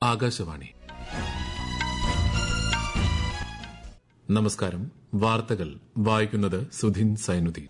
ആകാശവാണി നമസ്കാരം വാർത്തകൾ വായിക്കുന്നത് സുധിൻ സൈനുദ്ദീൻ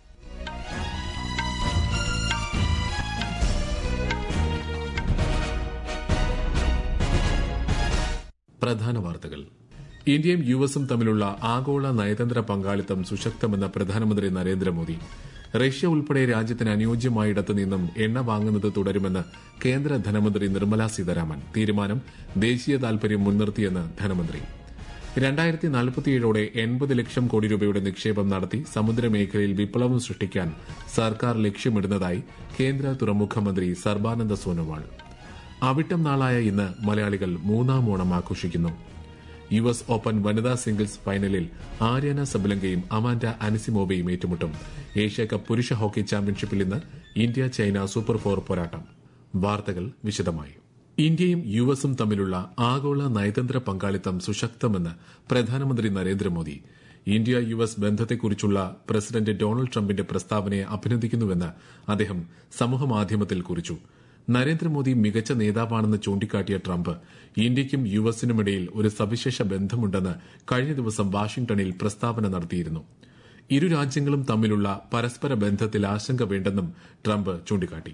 പ്രധാന വാർത്തകൾ ഇന്ത്യയും യു എസും തമ്മിലുള്ള ആഗോള നയതന്ത്ര പങ്കാളിത്തം സുശക്തമെന്ന പ്രധാനമന്ത്രി നരേന്ദ്രമോദി റഷ്യ ഉൾപ്പെടെ രാജ്യത്തിന് അനുയോജ്യമായിടത്തു നിന്നും എണ്ണ വാങ്ങുന്നത് തുടരുമെന്ന് കേന്ദ്ര ധനമന്ത്രി നിർമ്മല സീതാരാമൻ തീരുമാനം ദേശീയ താൽപര്യം മുൻനിർത്തിയെന്ന് ധനമന്ത്രി രണ്ടായിരത്തി നാൽപ്പത്തിയേഴോടെ എൺപത് ലക്ഷം കോടി രൂപയുടെ നിക്ഷേപം നടത്തി സമുദ്രമേഖലയിൽ വിപ്ലവം സൃഷ്ടിക്കാൻ സർക്കാർ ലക്ഷ്യമിടുന്നതായി കേന്ദ്ര തുറമുഖ മന്ത്രി സർബാനന്ദ സോനോവാൾ അവിട്ടം നാളായ ഇന്ന് മലയാളികൾ മൂന്നാം ഓണം ആഘോഷിക്കുന്നു യു എസ് ഓപ്പൺ വനിതാ സിംഗിൾസ് ഫൈനലിൽ ആര്യാന സബലങ്കയും അമാൻഡ അനിസിമോബയും ഏറ്റുമുട്ടും ഏഷ്യാകപ്പ് പുരുഷ ഹോക്കി ചാമ്പ്യൻഷിപ്പിൽ ഇന്ന് ഇന്ത്യ ചൈന സൂപ്പർ ഫോർ പോരാട്ടം വാർത്തകൾ വിശദമായി ഇന്ത്യയും യു എസും തമ്മിലുള്ള ആഗോള നയതന്ത്ര പങ്കാളിത്തം സുശക്തമെന്ന് പ്രധാനമന്ത്രി നരേന്ദ്രമോദി ഇന്ത്യ യു എസ് ബന്ധത്തെക്കുറിച്ചുള്ള പ്രസിഡന്റ് ഡൊണാൾഡ് ട്രംപിന്റെ പ്രസ്താവനയെ അഭിനന്ദിക്കുന്നുവെന്ന് അദ്ദേഹം സമൂഹമാധ്യമത്തിൽ കുറിച്ചു നരേന്ദ്രമോദി മികച്ച നേതാവാണെന്ന് ചൂണ്ടിക്കാട്ടിയ ട്രംപ് ഇന്ത്യയ്ക്കും യു എസിനുമിടയിൽ ഒരു സവിശേഷ ബന്ധമുണ്ടെന്ന് കഴിഞ്ഞ ദിവസം വാഷിംഗ്ടണിൽ പ്രസ്താവന നടത്തിയിരുന്നു ഇരു രാജ്യങ്ങളും തമ്മിലുള്ള പരസ്പര ബന്ധത്തിൽ ആശങ്ക വേണ്ടെന്നും ട്രംപ് ചൂണ്ടിക്കാട്ടി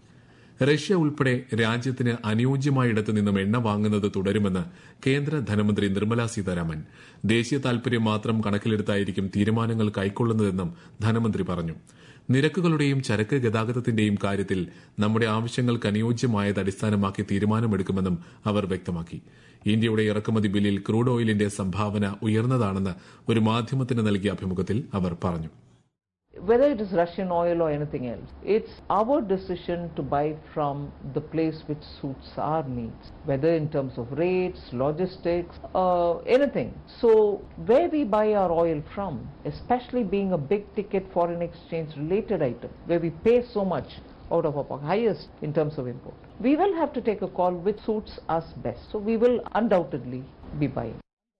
റഷ്യ ഉൾപ്പെടെ രാജ്യത്തിന് അനുയോജ്യമായിടത്തു നിന്നും എണ്ണ വാങ്ങുന്നത് തുടരുമെന്ന് കേന്ദ്ര ധനമന്ത്രി നിർമ്മല സീതാരാമൻ ദേശീയ താൽപര്യം മാത്രം കണക്കിലെടുത്തായിരിക്കും തീരുമാനങ്ങൾ കൈക്കൊള്ളുന്നതെന്നും ധനമന്ത്രി പറഞ്ഞു നിരക്കുകളുടെയും ചരക്ക് ഗതാഗതത്തിന്റെയും കാര്യത്തിൽ നമ്മുടെ ആവശ്യങ്ങൾക്ക് അനുയോജ്യമായത് അടിസ്ഥാനമാക്കി തീരുമാനമെടുക്കുമെന്നും അവർ വ്യക്തമാക്കി ഇന്ത്യയുടെ ഇറക്കുമതി ബില്ലിൽ ക്രൂഡ് ഓയിലിന്റെ സംഭാവന ഉയർന്നതാണെന്ന് ഒരു മാധ്യമത്തിന് നൽകിയ അഭിമുഖത്തിൽ അവർ പറഞ്ഞു whether it is Russian oil or anything else, it's our decision to buy from the place which suits our needs, whether in terms of rates, logistics, uh, anything. So, where we buy our oil from, especially being a big ticket foreign exchange related item, where we pay so much out of our pocket, highest in terms of import, we will have to take a call which suits us best. So, we will undoubtedly be buying.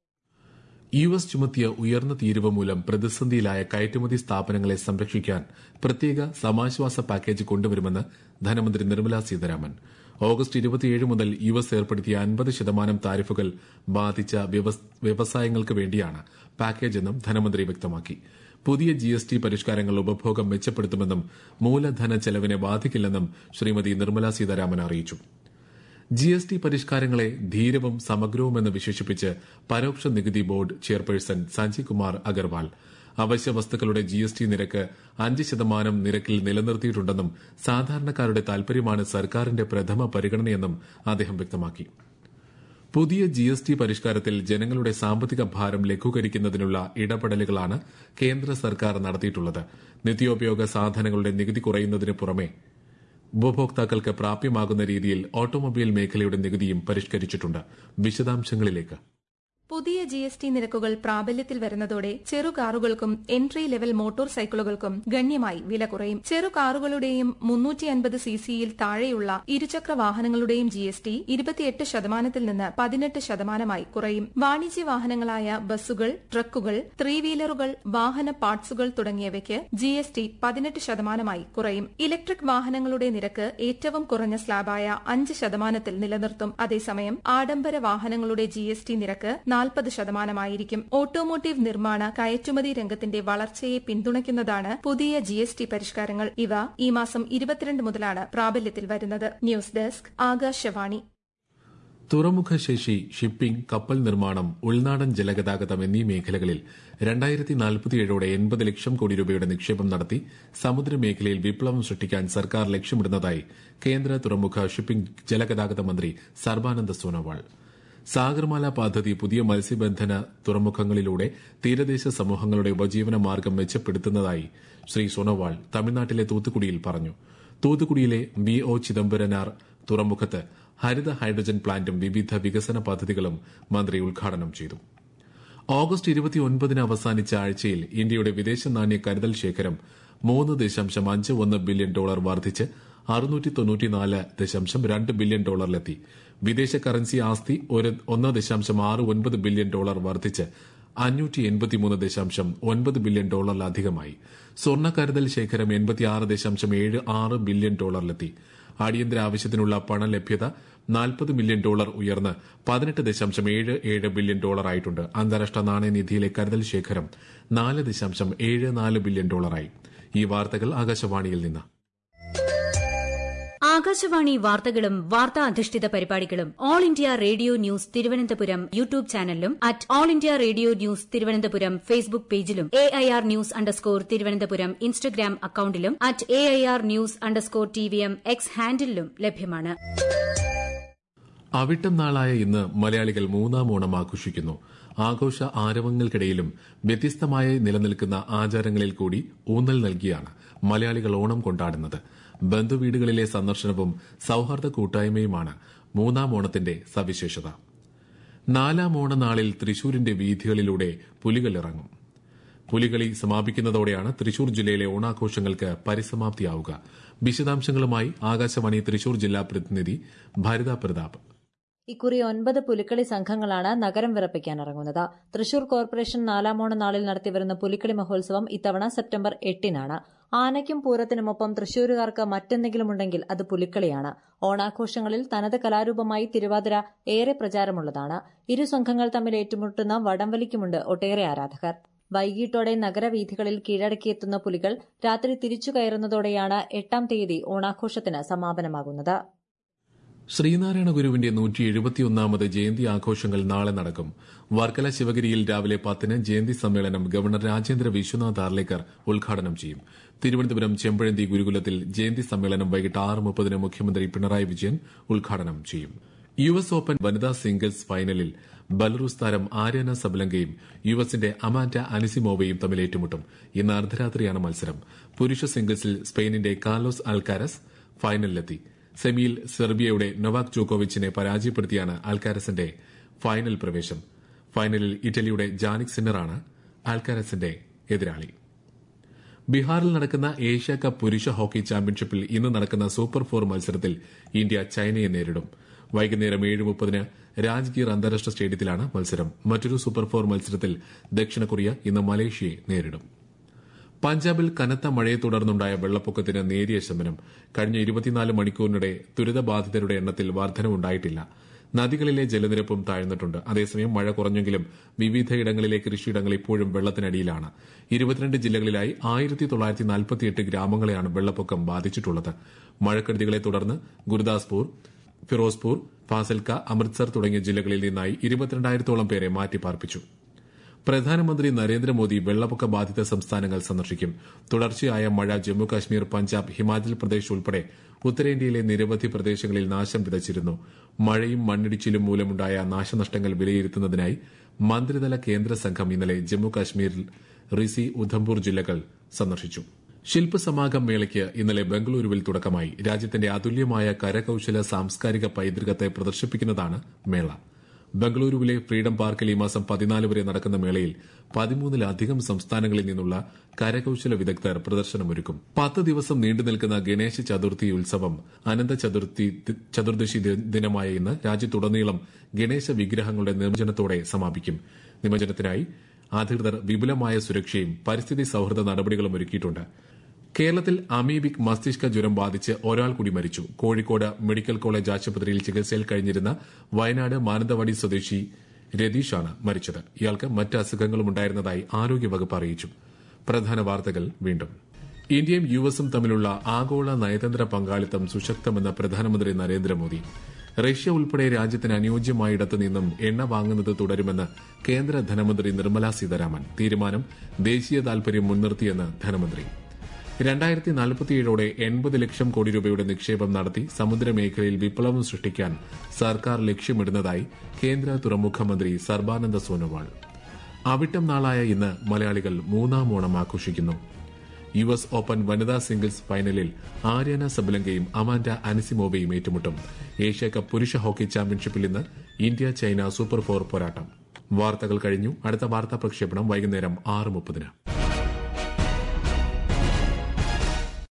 U S ചുമത്തിയ ഉയർന്ന തീരുവ മൂലം പ്രതിസന്ധിയിലായ കയറ്റുമതി സ്ഥാപനങ്ങളെ സംരക്ഷിക്കാൻ പ്രത്യേക സമാശ്വാസ package കൊണ്ടുവരുമെന്ന് ധനമന്ത്രി നിർമ്മല സീതാരാമൻ ഓഗസ്റ്റ് ഇരുപത്തിയേഴ് മുതൽ യു എസ് ഏർപ്പെടുത്തിയ അൻപത് ശതമാനം താരിഫുകൾ ബാധിച്ച വ്യവസായങ്ങൾക്ക് വേണ്ടിയാണ് പാക്കേജെന്നും ധനമന്ത്രി വ്യക്തമാക്കി പുതിയ ജി എസ് ടി പരിഷ്കാരങ്ങൾ ഉപഭോഗം മെച്ചപ്പെടുത്തുമെന്നും മൂലധന ചെലവിനെ ബാധിക്കില്ലെന്നും ശ്രീമതി നിർമ്മല സീതാരാമൻ അറിയിച്ചു ജി എസ് ടി പരിഷ്കാരങ്ങളെ ധീരവും സമഗ്രവുമെന്ന് വിശേഷിപ്പിച്ച് പരോക്ഷ നികുതി ബോർഡ് ചെയർപേഴ്സൺ സഞ്ജയ് കുമാർ അഗർവാൾ അവശ്യ വസ്തുക്കളുടെ ജി എസ് ടി നിരക്ക് അഞ്ച് ശതമാനം നിരക്കിൽ നിലനിർത്തിയിട്ടുണ്ടെന്നും സാധാരണക്കാരുടെ താൽപര്യമാണ് സർക്കാരിന്റെ പ്രഥമ പരിഗണനയെന്നും അദ്ദേഹം വ്യക്തമാക്കി പുതിയ ജി എസ് ടി പരിഷ്കാരത്തിൽ ജനങ്ങളുടെ സാമ്പത്തിക ഭാരം ലഘൂകരിക്കുന്നതിനുള്ള ഇടപെടലുകളാണ് കേന്ദ്ര സർക്കാർ നടത്തിയിട്ടുള്ളത് നിത്യോപയോഗ സാധനങ്ങളുടെ നികുതി കുറയുന്നതിന് പുറമെ ഉപഭോക്താക്കൾക്ക് പ്രാപ്യമാകുന്ന രീതിയിൽ ഓട്ടോമൊബൈൽ മേഖലയുടെ നികുതിയും പരിഷ്കരിച്ചിട്ടുണ്ട് വിശദാംശങ്ങളിലേക്ക് പുതിയ ജി എസ് ടി നിരക്കുകൾ പ്രാബല്യത്തിൽ വരുന്നതോടെ ചെറു കാറുകൾക്കും എൻട്രി ലെവൽ മോട്ടോർ സൈക്കിളുകൾക്കും ഗണ്യമായി വില കുറയും ചെറു കാറുകളുടെയും മുന്നൂറ്റി അൻപത് സി സിയിൽ താഴെയുള്ള ഇരുചക്ര വാഹനങ്ങളുടെയും ജി എസ് ടി ഇരുപത്തിയെട്ട് ശതമാനത്തിൽ നിന്ന് പതിനെട്ട് ശതമാനമായി കുറയും വാണിജ്യ വാഹനങ്ങളായ ബസ്സുകൾ ട്രക്കുകൾ ത്രീ വീലറുകൾ വാഹന പാർട്സുകൾ തുടങ്ങിയവയ്ക്ക് ജി എസ് ടി പതിനെട്ട് ശതമാനമായി കുറയും ഇലക്ട്രിക് വാഹനങ്ങളുടെ നിരക്ക് ഏറ്റവും കുറഞ്ഞ സ്ലാബായ അഞ്ച് ശതമാനത്തിൽ നിലനിർത്തും അതേസമയം ആഡംബര വാഹനങ്ങളുടെ ജി എസ് ടി നിരക്ക് നാൽപ്പത് ശതമാനമായിരിക്കും ഓട്ടോമോട്ടീവ് നിർമ്മാണ കയറ്റുമതി രംഗത്തിന്റെ വളർച്ചയെ പിന്തുണയ്ക്കുന്നതാണ് പുതിയ ജി എസ് ടി പരിഷ്കാരങ്ങൾ ഇവ ഈ മാസം ഇരുപത്തിരണ്ട് മുതലാണ് പ്രാബല്യത്തിൽ വരുന്നത് ന്യൂസ് ഡെസ്ക് ആകാശവാണി തുറമുഖ ശേഷി ഷിപ്പിംഗ് കപ്പൽ നിർമ്മാണം ഉൾനാടൻ ജലഗതാഗതം എന്നീ മേഖലകളിൽ രണ്ടായിരത്തി നാൽപ്പത്തിയേഴോടെ എൺപത് ലക്ഷം കോടി രൂപയുടെ നിക്ഷേപം നടത്തി സമുദ്രമേഖലയിൽ വിപ്ലവം സൃഷ്ടിക്കാൻ സർക്കാർ ലക്ഷ്യമിടുന്നതായി കേന്ദ്ര തുറമുഖ ഷിപ്പിംഗ് ജലഗതാഗത മന്ത്രി സർബാനന്ദ സോനോവാൾ സാഗർമാല പദ്ധതി പുതിയ മത്സ്യബന്ധന തുറമുഖങ്ങളിലൂടെ തീരദേശ സമൂഹങ്ങളുടെ ഉപജീവന മാർഗം മെച്ചപ്പെടുത്തുന്നതായി ശ്രീ സോനോവാൾ തമിഴ്നാട്ടിലെ തൂത്തുക്കുടിയിൽ പറഞ്ഞു തൂത്തുക്കുടിയിലെ ബി ഒ ചിദംബരനാർ തുറമുഖത്ത് ഹരിത ഹൈഡ്രജൻ പ്ലാന്റും വിവിധ വികസന പദ്ധതികളും മന്ത്രി ഉദ്ഘാടനം ചെയ്തു ഓഗസ്റ്റ് ഇരുപത്തിയൊൻപതിന് അവസാനിച്ച ആഴ്ചയിൽ ഇന്ത്യയുടെ വിദേശ നാണ്യ കരുതൽ ശേഖരം മൂന്ന് ദശാംശം അഞ്ച് ഒന്ന് ബില്യൺ ഡോളർ വർദ്ധിച്ച് അറുന്നൂറ്റി തൊണ്ണൂറ്റിനാല് ദശാംശം രണ്ട് ബില്യൺ ഡോളറിലെത്തി വിദേശ കറൻസി ആസ്തി ഒരു ഒന്ന് ദശാംശം ആറ് ഒൻപത് ബില്യൺ ഡോളർ വർദ്ധിച്ച് അഞ്ഞൂറ്റി എൺപത്തിമൂന്ന് ദശാംശം ഒൻപത് ബില്യൺ ഡോളറിലധികമായി സ്വർണ്ണ കരുതൽ ശേഖരം എൺപത്തിയാറ് ദശാംശം ഏഴ് ആറ് ബില്യൺ ഡോളറിലെത്തി അടിയന്തര ആവശ്യത്തിനുള്ള പണലഭ്യത നാൽപ്പത് മില്യൺ ഡോളർ ഉയർന്ന് പതിനെട്ട് ദശാംശം ഏഴ് ഏഴ് ബില്യൺ ഡോളർ ആയിട്ടുണ്ട് അന്താരാഷ്ട്ര നാണയനിധിയിലെ കരുതൽ ശേഖരം നാല് ദശാംശം ഏഴ് നാല് ബില്യൺ ഡോളറായി ഈ വാർത്തകൾ ആകാശവാണിയിൽ നിന്ന് ആകാശവാണി വാർത്തകളും വാർത്താ അധിഷ്ഠിത പരിപാടികളും All India Radio News Thiruvananthapuram YouTube ചാനലിലും at All India Radio News Thiruvananthapuram Facebook പേജിലും A I R news underscore Thiruvananthapuram Instagram അക്കൌണ്ടിലും at A I R news underscore T V M X ഹാൻഡിലും ലഭ്യമാണ് അവിട്ടം നാളായ ഇന്ന് മലയാളികൾ മൂന്നാം ഓണം ആഘോഷിക്കുന്നു ആഘോഷ ആരവങ്ങൾക്കിടയിലും വ്യത്യസ്തമായി നിലനിൽക്കുന്ന ആചാരങ്ങളിൽ കൂടി ഊന്നൽ നൽകിയാണ് മലയാളികൾ ഓണം കൊണ്ടാടുന്നത് ബന്ധുവീടുകളിലെ സന്ദർശനവും സൌഹാർദ്ദ കൂട്ടായ്മയുമാണ് മൂന്നാം ഓണത്തിന്റെ സവിശേഷത നാലാം ഓണനാളിൽ തൃശൂരിന്റെ വീഥികളിലൂടെ പുലികളിറങ്ങും പുലികളി സമാപിക്കുന്നതോടെയാണ് തൃശൂർ ജില്ലയിലെ ഓണാഘോഷങ്ങൾക്ക് പരിസമാപ്തിയാവുക വിശദാംശങ്ങളുമായി ആകാശവാണി തൃശൂർ ജില്ലാ പ്രതിനിധി ഭരിത പ്രതാപ് ഇക്കുറി ഒൻപത് പുലിക്കളി സംഘങ്ങളാണ് നഗരം വിറപ്പിക്കാൻ ഇറങ്ങുന്നത് തൃശൂർ കോർപ്പറേഷൻ നാലാമോണ നാളിൽ നടത്തിവരുന്ന പുലിക്കളി മഹോത്സവം ഇത്തവണ സെപ്റ്റംബർ എട്ടിനാണ് ആനയ്ക്കും പൂരത്തിനുമൊപ്പം തൃശൂരുകാർക്ക് മറ്റെന്തെങ്കിലും ഉണ്ടെങ്കിൽ അത് പുലിക്കളിയാണ് ഓണാഘോഷങ്ങളിൽ തനത് കലാരൂപമായി തിരുവാതിര ഏറെ പ്രചാരമുള്ളതാണ് ഇരു സംഘങ്ങൾ തമ്മിൽ ഏറ്റുമുട്ടുന്ന വടംവലിക്കുമുണ്ട് ഒട്ടേറെ ആരാധകർ വൈകിട്ടോടെ നഗരവീഥികളിൽ കീഴടക്കിയെത്തുന്ന പുലികൾ രാത്രി തിരിച്ചു കയറുന്നതോടെയാണ് എട്ടാം തീയതി ഓണാഘോഷത്തിന് സമാപനമാകുന്നത് ശ്രീനാരായണ ഗുരുവിന്റെ നൂറ്റി എഴുപത്തിയൊന്നാമത് ജയന്തി ആഘോഷങ്ങൾ നാളെ നടക്കും വർക്കല ശിവഗിരിയിൽ രാവിലെ പത്തിന് ജയന്തി സമ്മേളനം ഗവർണർ രാജേന്ദ്ര വിശ്വനാഥ് ആർലേക്കർ ഉദ്ഘാടനം ചെയ്യും തിരുവനന്തപുരം ചെമ്പഴന്തി ഗുരുകുലത്തിൽ ജയന്തി സമ്മേളനം വൈകിട്ട് ആറ് മുപ്പതിന് മുഖ്യമന്ത്രി പിണറായി വിജയൻ ഉദ്ഘാടനം ചെയ്യും യു എസ് ഓപ്പൺ വനിതാ സിംഗിൾസ് ഫൈനലിൽ ബലറൂസ് താരം ആര്യന സബലങ്കയും യു എസിന്റെ അമാൻഡ അനിസിമോവയും തമ്മിൽ ഏറ്റുമുട്ടും ഇന്ന് അർദ്ധരാത്രിയാണ് മത്സരം പുരുഷ സിംഗിൾസിൽ സ്പെയിനിന്റെ കാർലോസ് അൽക്കാരസ് ഫൈനലിലെത്തി സെമിയിൽ സെർബിയയുടെ നൊവാക് ജോക്കോവിച്ചിനെ പരാജയപ്പെടുത്തിയാണ് അൽക്കാരസിന്റെ ഫൈനൽ പ്രവേശം ഫൈനലിൽ ഇറ്റലിയുടെ ജാനിക് സിന്നറാണ് അൽക്കാരസിന്റെ എതിരാളി ബീഹാറിൽ നടക്കുന്ന ഏഷ്യ കപ്പ് പുരുഷ ഹോക്കി ചാമ്പ്യൻഷിപ്പിൽ ഇന്ന് നടക്കുന്ന സൂപ്പർ ഫോർ മത്സരത്തിൽ ഇന്ത്യ ചൈനയെ നേരിടും വൈകുന്നേരം ഏഴ് മുപ്പതിന് രാജ്ഗീർ അന്താരാഷ്ട്ര സ്റ്റേഡിയത്തിലാണ് മത്സരം മറ്റൊരു സൂപ്പർ ഫോർ മത്സരത്തിൽ ദക്ഷിണ കൊറിയ ഇന്ന് മലേഷ്യയെ നേരിടും പഞ്ചാബിൽ കനത്ത മഴയെ തുടർന്നുണ്ടായ വെള്ളപ്പൊക്കത്തിന് നേരിയ ശമനം കഴിഞ്ഞ ഇരുപത്തിനാല് മണിക്കൂറിനിടെ ദുരിതബാധിതരുടെ എണ്ണത്തിൽ വർധനവുണ്ടായിട്ടില്ല നദികളിലെ ജലനിരപ്പും താഴ്ന്നിട്ടുണ്ട് അതേസമയം മഴ കുറഞ്ഞെങ്കിലും വിവിധയിടങ്ങളിലെ കൃഷിയിടങ്ങൾ ഇപ്പോഴും വെള്ളത്തിനടിയിലാണ് ഇരുപത്തിരണ്ട് ജില്ലകളിലായി ആയിരത്തി തൊള്ളായിരത്തി നാൽപ്പത്തിയെട്ട് ഗ്രാമങ്ങളെയാണ് വെള്ളപ്പൊക്കം ബാധിച്ചിട്ടുള്ളത് മഴക്കെടുതികളെ തുടർന്ന് ഗുരുദാസ്പൂർ ഫിറോസ്പൂർ ഫാസിൽക്ക അമൃത്സർ തുടങ്ങിയ ജില്ലകളിൽ നിന്നായി ഇരുപത്തിരണ്ടായിരത്തോളം പേരെ മാറ്റിപ്പാർപ്പിച്ചു പ്രധാനമന്ത്രി നരേന്ദ്രമോദി വെള്ളപ്പൊക്ക ബാധിത സംസ്ഥാനങ്ങൾ സന്ദർശിക്കും തുടർച്ചയായ മഴ ജമ്മുകാശ്മീർ പഞ്ചാബ് ഹിമാചൽ പ്രദേശ് ഉൾപ്പെടെ ഉത്തരേന്ത്യയിലെ നിരവധി പ്രദേശങ്ങളിൽ നാശം വിതച്ചിരുന്നു മഴയും മണ്ണിടിച്ചിലും മൂലമുണ്ടായ നാശനഷ്ടങ്ങൾ വിലയിരുത്തുന്നതിനായി മന്ത്രിതല കേന്ദ്ര സംഘം ഇന്നലെ ജമ്മുകാശ്മീരിൽ റിസി ഉധംപൂർ ജില്ലകൾ സന്ദർശിച്ചു ശില്പസമാഗം മേളയ്ക്ക് ഇന്നലെ ബംഗളൂരുവിൽ തുടക്കമായി രാജ്യത്തിന്റെ അതുല്യമായ കരകൌശല സാംസ്കാരിക പൈതൃകത്തെ പ്രദർശിപ്പിക്കുന്നതാണ് മേള ബംഗളൂരുവിലെ ഫ്രീഡം പാർക്കിൽ ഈ മാസം പതിനാല് വരെ നടക്കുന്ന മേളയിൽ പതിമൂന്നിലധികം സംസ്ഥാനങ്ങളിൽ നിന്നുള്ള കരകൌശല വിദഗ്ധർ പ്രദർശനമൊരുക്കും പത്ത് ദിവസം നീണ്ടുനിൽക്കുന്ന ഗണേശ ചതുർത്ഥി ഉത്സവം അനന്ത ചതുർത്ഥി ചതുർദശി ദിനമായ ഇന്ന് രാജ്യത്തുടനീളം ഗണേശ വിഗ്രഹങ്ങളുടെ നിമജ്ജനത്തോടെ സമാപിക്കും നിമജ്ജനത്തിനായി അധികൃതർ വിപുലമായ സുരക്ഷയും പരിസ്ഥിതി സൌഹൃദ നടപടികളും ഒരുക്കിയിട്ടുണ്ട് കേരളത്തിൽ അമീബിക് മസ്തിഷ്ക ജ്വരം ബാധിച്ച് ഒരാൾ കൂടി മരിച്ചു കോഴിക്കോട് മെഡിക്കൽ കോളേജ് ആശുപത്രിയിൽ ചികിത്സയിൽ കഴിഞ്ഞിരുന്ന വയനാട് മാനന്തവാടി സ്വദേശി രതീഷാണ് മരിച്ചത് ഇയാൾക്ക് മറ്റ് അസുഖങ്ങളും ഉണ്ടായിരുന്നതായി ആരോഗ്യവകുപ്പ് അറിയിച്ചു പ്രധാന വാർത്തകൾ വീണ്ടും ഇന്ത്യയും യു എസും തമ്മിലുള്ള ആഗോള നയതന്ത്ര പങ്കാളിത്തം സുശക്തമെന്ന് പ്രധാനമന്ത്രി നരേന്ദ്രമോദി റഷ്യ ഉൾപ്പെടെ രാജ്യത്തിന് അനുയോജ്യമായിടത്തു നിന്നും എണ്ണ വാങ്ങുന്നത് തുടരുമെന്ന് കേന്ദ്ര ധനമന്ത്രി നിർമ്മല സീതാരാമൻ തീരുമാനം ദേശീയ താൽപര്യം മുൻനിർത്തിയെന്ന് ധനമന്ത്രി രണ്ടായിരത്തി നാൽപ്പത്തിയേഴോടെ എൺപത് ലക്ഷം കോടി രൂപയുടെ നിക്ഷേപം നടത്തി സമുദ്രമേഖലയിൽ വിപ്ലവം സൃഷ്ടിക്കാൻ സർക്കാർ ലക്ഷ്യമിടുന്നതായി കേന്ദ്ര തുറമുഖ മന്ത്രി സർബാനന്ദ സോനോവാൾ അവിട്ടം നാളായ ഇന്ന് മലയാളികൾ മൂന്നാം ഓണം ആഘോഷിക്കുന്നു യു എസ് ഓപ്പൺ വനിതാ സിംഗിൾസ് ഫൈനലിൽ ആര്യന സബലങ്കയും അമാൻഡ അനിസിമോവയും ഏറ്റുമുട്ടും ഏഷ്യ കപ്പ് പുരുഷ ഹോക്കി ചാമ്പ്യൻഷിപ്പിൽ ഇന്ന് ഇന്ത്യ ചൈന സൂപ്പർ ഫോർ പോരാട്ടം വാർത്തകൾ കഴിഞ്ഞു അടുത്ത വാർത്താ പ്രക്ഷേപണം വൈകുന്നേരം ആറ് മുപ്പതിന്